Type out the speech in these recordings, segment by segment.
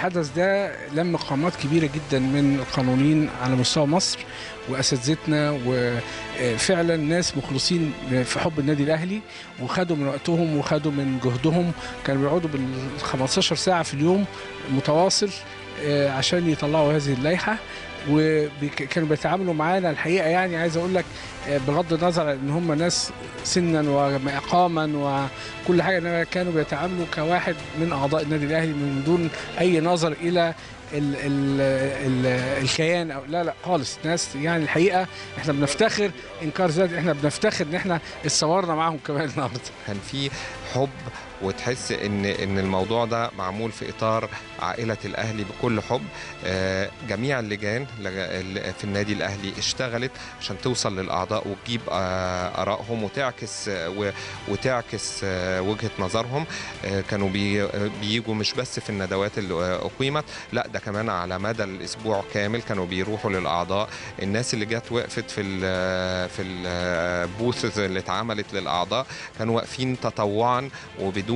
الحدث ده لم قامات كبيره جدا من القانونيين على مستوى مصر واساتذتنا وفعلا ناس مخلصين في حب النادي الاهلي وخدوا من وقتهم وخدوا من جهدهم كانوا بيقعدوا بال 15 ساعه في اليوم متواصل آه، عشان يطلعوا هذه اللائحه وكانوا بيتعاملوا معانا الحقيقه يعني عايز اقول لك آه، بغض النظر عن ان هم ناس سنا واقاما وكل حاجه انما كانوا بيتعاملوا كواحد من اعضاء النادي الاهلي من دون اي نظر الى ال ال ال الكيان او لا لا خالص ناس يعني الحقيقه احنا بنفتخر انكار ذات احنا بنفتخر ان احنا اتصورنا معاهم كمان النهارده كان في حب وتحس ان ان الموضوع ده معمول في اطار عائله الاهلي بكل حب آه، جميع اللجان لج- في النادي الاهلي اشتغلت عشان توصل للاعضاء وتجيب آه، ارائهم وتعكس آه، و- وتعكس آه، وجهه نظرهم آه، كانوا بي- بيجوا مش بس في الندوات اللي آه، اقيمت لا ده كمان على مدى الاسبوع كامل كانوا بيروحوا للاعضاء الناس اللي جت وقفت في ال في البوثز اللي اتعملت للاعضاء كانوا واقفين تطوعا وبدون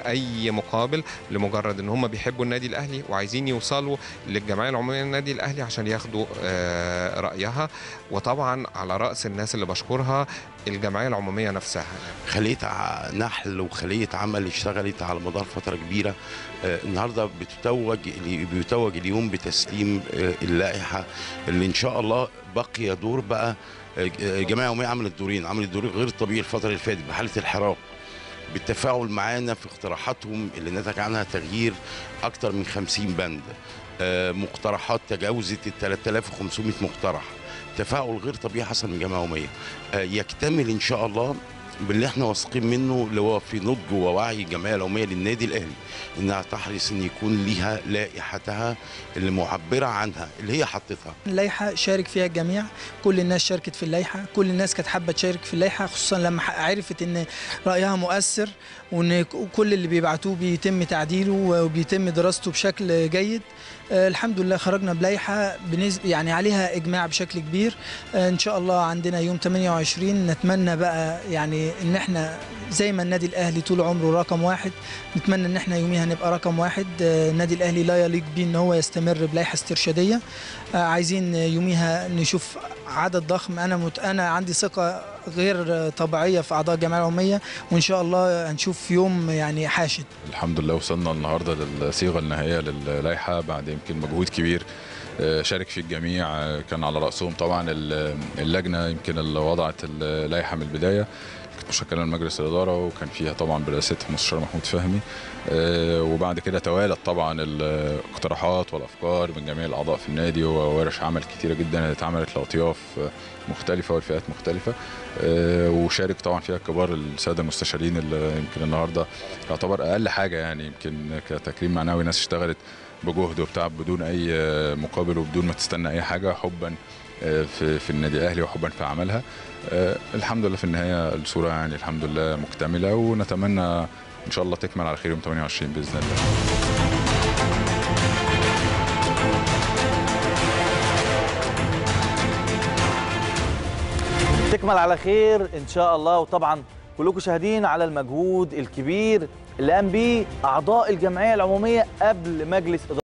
اي مقابل لمجرد ان هم بيحبوا النادي الاهلي وعايزين يوصلوا للجمعيه العموميه للنادي الاهلي عشان ياخدوا آه، رايها وطبعا على راس الناس اللي بشكرها الجمعيه العموميه نفسها خليه ع- نحل وخليه عمل اشتغلت على مدار فتره كبيره آه، النهارده بتتوج بيتوج اليوم بتسليم آه، اللائحه اللي ان شاء الله بقي دور بقى آه، الجمعيه العموميه عملت دورين عملت دور غير طبيعي الفتره اللي فاتت بحاله الحراك بالتفاعل معانا في اقتراحاتهم اللي نتج عنها تغيير اكثر من 50 بند آه، مقترحات تجاوزت ال 3500 مقترح تفاعل غير طبيعي حصل من الجمعيه العموميه آه، يكتمل ان شاء الله باللي احنا واثقين منه اللي هو في نضج ووعي الجمعيه العموميه للنادي الاهلي انها تحرص ان يكون ليها لائحتها اللي معبره عنها اللي هي حطتها اللائحه شارك فيها الجميع كل الناس شاركت في اللائحه كل الناس كانت حابه تشارك في اللائحه خصوصا لما ح- عرفت ان رايها مؤثر وان ك- كل اللي بيبعتوه بيتم تعديله وبيتم دراسته بشكل جيد آه، الحمد لله خرجنا بلائحه بنسب يعني عليها اجماع بشكل كبير آه، ان شاء الله عندنا يوم 28 نتمنى بقى يعني ان احنا زي ما النادي الاهلي طول عمره رقم واحد نتمنى ان احنا يوميها نبقى رقم واحد آه، النادي الاهلي لا يليق بيه ان هو يستمر بلائحه استرشاديه آه، عايزين يوميها نشوف عدد ضخم انا مت... انا عندي ثقه غير طبيعيه في اعضاء الجمعيه العموميه وان شاء الله هنشوف يوم يعني حاشد الحمد لله وصلنا النهارده للصيغه النهائيه للائحه بعد يمكن مجهود كبير آه، شارك فيه الجميع آه، كان على راسهم طبعا ال- اللجنه يمكن اللي وضعت اللائحه من البدايه كانت مشكله من مجلس الاداره وكان فيها طبعا برئاسه المستشار محمود فهمي آه، وبعد كده توالت طبعا الاقتراحات والافكار من جميع الاعضاء في النادي وورش عمل كتيره جدا اتعملت لاطياف آه، مختلفه والفئات مختلفه آه، وشارك طبعا فيها كبار الساده المستشارين اللي يمكن النهارده يعتبر اقل حاجه يعني يمكن كتكريم معنوي ناس اشتغلت بجهد وبتعب بدون اي آه، مقابل وبدون ما تستنى اي حاجه حبا آه، في في النادي الاهلي وحبا في عملها آه، الحمد لله في النهايه الصوره يعني الحمد لله مكتمله ونتمنى ان شاء الله تكمل على خير يوم 28 باذن الله تكمل على خير ان شاء الله وطبعا كلكم شاهدين على المجهود الكبير اللي قام بيه اعضاء الجمعيه العموميه قبل مجلس اداره